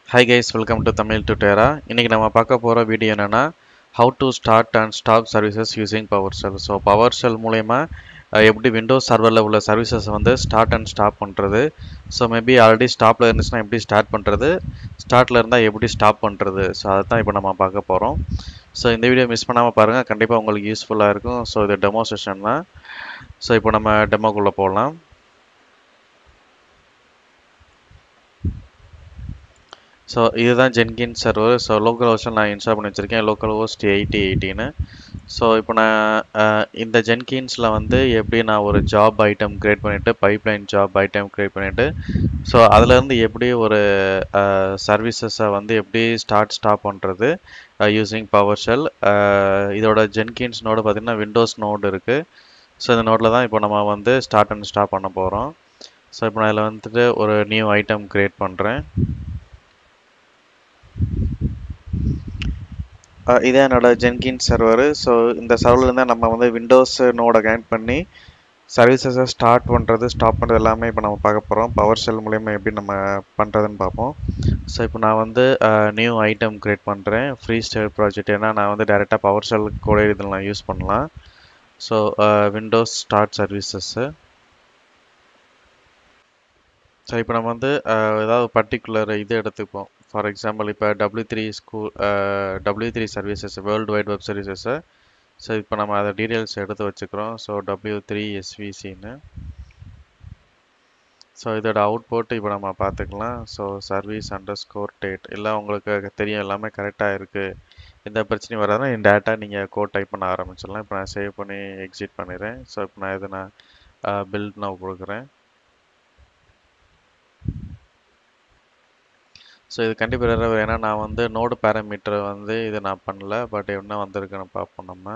hi guys welcome to Tamil டுட்டேரா இன்றைக்கி நம்ம பார்க்க போகிற வீடியோ என்னென்னா how to start and stop services using PowerShell so PowerShell மூலயமா எப்படி விண்டோஸ் சர்வரில் உள்ள சர்வீசஸ் வந்து ஸ்டார்ட் அண்ட் ஸ்டாப் பண்ணுறது ஸோ மேபி ஆல்ரெடி ஸ்டாப்பில் இருந்துச்சுன்னா எப்படி ஸ்டார்ட் பண்ணுறது ஸ்டார்ட்டில் இருந்தால் எப்படி ஸ்டாப் பண்ணுறது ஸோ அதை தான் இப்போ நம்ம பார்க்க போகிறோம் ஸோ இந்த வீடியோ மிஸ் பண்ணாமல் பாருங்கள் கண்டிப்பாக உங்களுக்கு யூஸ்ஃபுல்லாக இருக்கும் ஸோ இது டெமோ செஷன் தான் ஸோ இப்போ நம்ம டெமோக்குள்ளே போகலாம் ஸோ இதுதான் ஜென்கின் சர்வர் ஸோ லோக்கல் ஹோஸ்ட்டில் நான் இன்ஸ்டால் பண்ணி வச்சுருக்கேன் லோக்கல் ஹோஸ்ட் எயிட்டி எயிட்டின்னு ஸோ இப்போ நான் இந்த ஜென்கின்ஸில் வந்து எப்படி நான் ஒரு ஜாப் ஐட்டம் க்ரியேட் பண்ணிவிட்டு பைப்லைன் ஜாப் ஐட்டம் க்ரியேட் பண்ணிவிட்டு ஸோ அதுலேருந்து எப்படி ஒரு சர்வீசஸை வந்து எப்படி ஸ்டார்ட் ஸ்டாப் பண்ணுறது யூஸிங் பவர் ஷெல் இதோட ஜென்கின்ஸ் நோடு பார்த்திங்கன்னா விண்டோஸ் நோடு இருக்குது ஸோ இந்த நோட்டில் தான் இப்போ நம்ம வந்து ஸ்டார்ட் அண்ட் ஸ்டாப் பண்ண போகிறோம் ஸோ இப்போ நான் இதில் வந்துட்டு ஒரு நியூ ஐட்டம் க்ரியேட் பண்ணுறேன் இதே என்னோட ஜென்கின் சர்வர் ஸோ இந்த சர்வர்லேருந்து நம்ம வந்து விண்டோஸ் நோட கனெக்ட் பண்ணி சர்வீசஸை ஸ்டார்ட் பண்ணுறது ஸ்டாப் பண்ணுறது எல்லாமே இப்போ நம்ம பார்க்க போகிறோம் பவர் ஷெல் மூலயமா எப்படி நம்ம பண்ணுறதுன்னு பார்ப்போம் ஸோ இப்போ நான் வந்து நியூ ஐட்டம் க்ரியேட் பண்ணுறேன் ஃப்ரீ ஸ்டைல் ப்ராஜெக்ட் ஏன்னா நான் வந்து டேரெக்டாக பவர் ஷெல் கூட இதெல்லாம் யூஸ் பண்ணலாம் so Windows start services so இப்போ நம்ம வந்து ஏதாவது பர்டிகுலர் இது எடுத்துப்போம் ஃபார் எக்ஸாம்பிள் இப்போ W three school W three services world wide web சர்வீசஸை ஸோ இப்போ நம்ம அதை டீட்டெயில்ஸ் எடுத்து வச்சுக்கிறோம் ஸோ டபிள்யூ த்ரீ எஸ்விசின்னு ஸோ இதோட அவுட்புட் இப்போ நம்ம பார்த்துக்கலாம் so service underscore date இல்லை உங்களுக்கு தெரியும் எல்லாமே கரெக்டாக இருக்குது எந்த பிரச்சனையும் வராதுன்னா இந்த டேட்டா நீங்கள் கோட் டைப் பண்ண ஆரம்பிச்சிடலாம் இப்போ நான் சேவ் பண்ணி எக்ஸிட் பண்ணிடுறேன் ஸோ இப்போ நான் இதை நான் பில்ட் நான் கொடுக்குறேன் ஸோ இது கண்டிப்பாக எரர் ஏன்னா நான் வந்து நோடு பேராமீட்டர் வந்து இது நான் பண்ணல பட் என்ன வந்திருக்குன்னு பார்ப்போம் நம்ம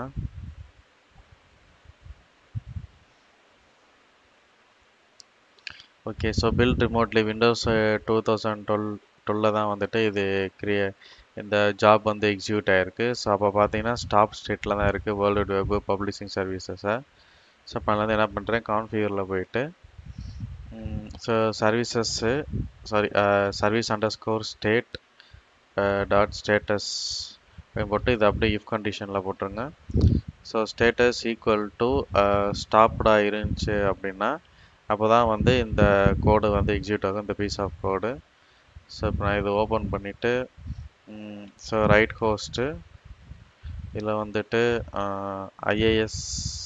okay so build remotely Windows two thousand twelve டுவெல்ல தான் வந்துட்டு இது கிரியே இந்த ஜாப் வந்து எக்ஸிக்யூட் ஆகிருக்கு ஸோ அப்போ பார்த்தீங்கன்னா ஸ்டாப் ஸ்டேட்டில் தான் இருக்குது வேர்ல்டு வெப் பப்ளிஷிங் சர்வீசஸை ஸோ இப்போ நான் வந்து என்ன பண்ணுறேன் கான்ஃபிகரில் போயிட்டு so services sorry service underscore state dot status போட்டு இது அப்படியே இஃப் கண்டிஷனில் போட்டுருங்க ஸோ ஸ்டேட்டஸ் ஈக்குவல் டு ஸ்டாப்டாக இருந்துச்சு அப்படின்னா அப்போ தான் வந்து இந்த கோடு வந்து எக்ஸிக்யூட் ஆகும் இந்த பீஸ் ஆஃப் கோடு ஸோ இப்போ நான் இது ஓப்பன் பண்ணிவிட்டு ஸோ ரைட் ஹோஸ்ட்டு இதில் வந்துட்டு IIS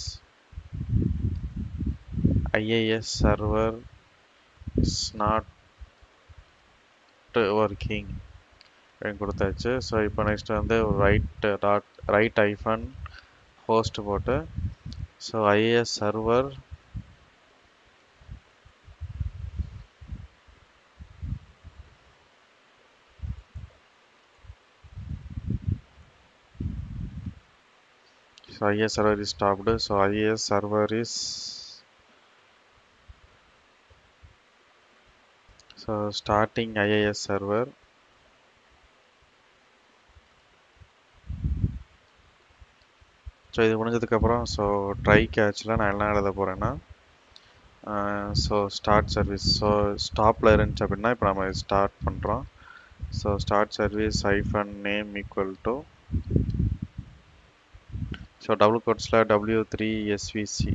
IIS server is not working அப்படின்னு கொடுத்தாச்சு ஸோ இப்போ நெக்ஸ்ட் வந்து write dot write hyphen host போட்டு so IIS server so IIS server is stopped so IIS server is so starting IIS server so இது முடிஞ்சதுக்கப்புறம் so try கேட்சில் நான் என்ன எழுத போகிறேன்னா ஸோ ஸ்டார்ட் சர்வீஸ் ஸோ ஸ்டாப்பில் இருந்துச்சு அப்படின்னா இப்போ நம்ம ஸ்டார்ட் பண்ணுறோம் so start service hyphen name equal to so double கோட்ஸில் W three SVC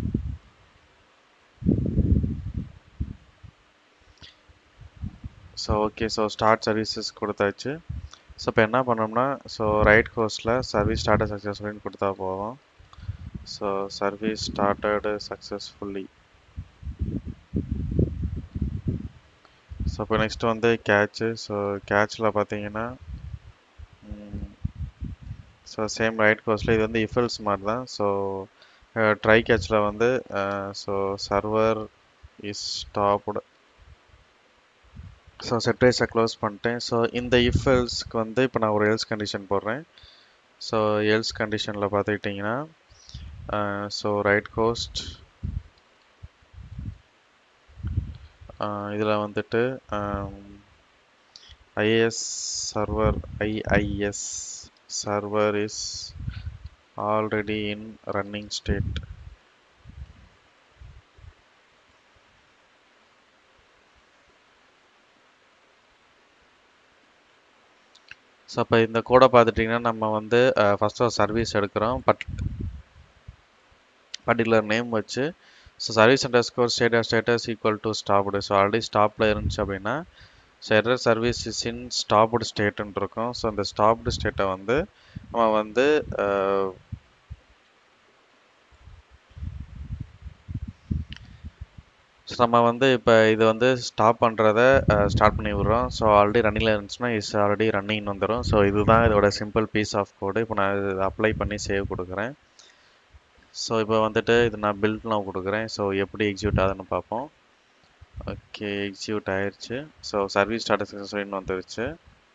so okay so start services கொடுத்தாச்சு ஸோ இப்போ என்ன பண்ணோம்னா ஸோ ரைட் கோர்ஸில் சர்வீஸ் ஸ்டார்டட் சக்ஸஸ்ஃபுல்லின்னு கொடுத்தா போதும் so service started successfully so இப்போ நெக்ஸ்ட் வந்து கேட்ச்சு ஸோ கேட்சில் பார்த்தீங்கன்னா ஸோ சேம் ரைட் கோர்ஸில் இது வந்து இஃபல்ஸ் மாதிரி தான் ஸோ ட்ரை கேட்சில் வந்து so server is stopped so செட்ரேஸை க்ளோஸ் பண்ணிட்டேன் ஸோ இந்த இஃப் எல்ஸ்க்கு வந்து இப்போ நான் ஒரு எல்ஸ் கண்டிஷன் போடுறேன் ஸோ எல்ஸ் கண்டிஷனில் பார்த்துக்கிட்டிங்கன்னா ஸோ ரைட் கோஸ்ட் இதில் வந்துட்டு IIS server IIS server is already in running state so அப்போ இந்த கோடை பார்த்துட்டிங்கன்னா நம்ம வந்து ஃபஸ்ட்டு ஒரு சர்வீஸ் எடுக்கிறோம் பட் பர்டிகுலர் நேம் வச்சு so service underscore status status equal to stopped so already ஸ்டாப்பில் இருந்துச்சு அப்படின்னா so error service is in stopped ஸ்டேட்டுன்னு இருக்கும் ஸோ அந்த ஸ்டாப்டு ஸ்டேட்டை வந்து நம்ம வந்து ஸோ நம்ம வந்து இப்போ இது வந்து ஸ்டாப் பண்ணுறத ஸ்டார்ட் பண்ணி விட்றோம் ஸோ ஆல்ரெடி ரன்னிங்கில் இருந்துச்சுன்னா இஸ் ஆல்ரெடி ரன்னிங் வந்துடும் ஸோ இதுதான் இதோட சிம்பிள் பீஸ் ஆஃப் கோடு இப்போ நான் இது அப்ளை பண்ணி சேவ் கொடுக்குறேன் ஸோ இப்போ வந்துட்டு இது நான் பில்ட் நான் கொடுக்குறேன் ஸோ எப்படி எக்ஸிக்யூட் ஆகுதுன்னு பார்ப்போம் ஓகே எக்ஸிக்யூட் ஆயிடுச்சு ஸோ சர்வீஸ் ஸ்டாட்டஸ் சக்ஸஸ்ஃபுல்னு வந்துருச்சு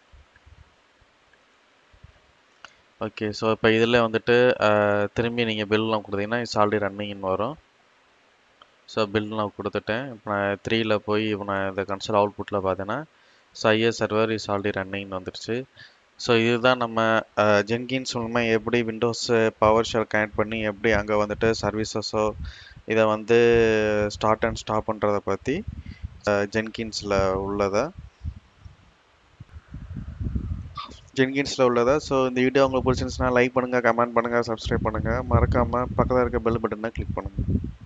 ஓகே ஸோ இப்போ இதில் வந்துட்டு திரும்பி நீங்கள் பில்லாம் கொடுத்தீங்கன்னா இட்ஸ் ஆல்ரெடி ரன்னிங்னு வரும் ஸோ பில் நான் கொடுத்துட்டேன் இப்போ நான் த்ரீயில் போய் இப்போ நான் இந்த கன்சல் அவுட்புட்டில் பார்த்தேன்னா so IIS server is already ரன்னிங்னு வந்துருச்சு ஸோ இதுதான் நம்ம ஜென்கின்ஸ் மூலமாக எப்படி விண்டோஸ் பவர் ஷெல் கனெக்ட் பண்ணி எப்படி அங்கே வந்துட்டு சர்வீசஸோ இதை வந்து ஸ்டார்ட் அண்ட் ஸ்டாப் பண்ணுறதை பற்றி ஜென்கின்ஸில் உள்ளதை ஜென்கின்ஸில் உள்ளதா ஸோ இந்த வீடியோ உங்களுக்கு பிடிச்சிருந்துச்சுன்னா லைக் பண்ணுங்கள் கமெண்ட் பண்ணுங்கள் சப்ஸ்கிரைப் பண்ணுங்கள் மறக்காமல் பக்கத்தில் இருக்க பெல் பட்டனை கிளிக் பண்ணுங்கள்